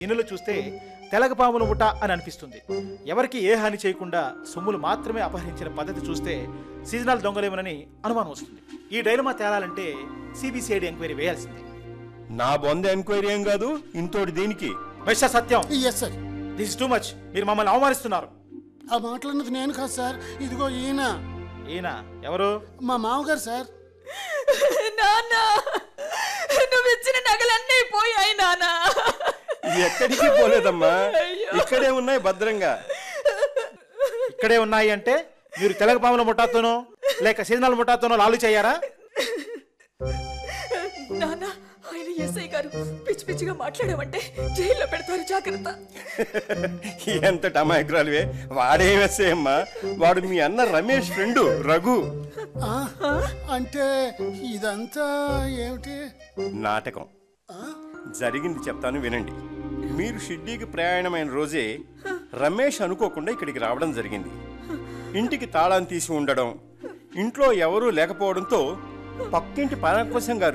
ఇనులు చూస్తే తెలగపాముల ముఠ అని అనిపిస్తుంది ఎవరికి ఏ హాని చేయకుండా సొమ్ములు మాత్రమే అపహరించిన పద్ధతి చూస్తే సీజనల్ దొంగలేమోనని అనుమానం వస్తుంది ఈ డైలమా తేలాలంటే సిబిసిఐడి ఎంక్వైరీ వేయాల్సిందే నా బొంద ఎంక్వైరీ ఏం కాదు ఇంతోటి దీనికి mister Satyam yes sir this too much మీరు మమ్మల్ని అవమానిస్తున్నారు ఆ మాటలన్నది నేను కాదు సార్ ఇదిగో ఈయన ఈయన ఎవరు మా మామగారు సార్ నాన్న నువ్వు ఇచ్చిన నగలన్నీ పోయాయి నాన్న ఎక్కడికి పోలేదమ్మా ఇక్కడే ఉన్నాయి భద్రంగా ఇక్కడే ఉన్నాయి అంటే మీరు తెలగపాముల ముఠాతోనో లేక సీజనల్ ముఠాతోనో లాలు చేయారా నాన్న ఆయన ఎస్ఐ గారు పిచ్చి పిచ్చిగా మాట్లాడామంటే జైల్లో పెడతారు జాగ్రత్త ఎంత టమాయికురాలువే వాడేం అమ్మా వాడు మీ అన్న రమేష్ ఫ్రెండు రఘు ఆ, అంటే ఇదంతా ఏమిటి నాటకం జరిగింది చెప్తాను వినండి మీరు షిడ్డీకి ప్రయాణమైన రోజే రమేష్ అనుకోకుండా ఇక్కడికి రావడం జరిగింది ఇంటికి తాళం తీసి ఉండడం ఇంట్లో ఎవరూ లేకపోవడంతో పక్కింటి పరాకోశం గారు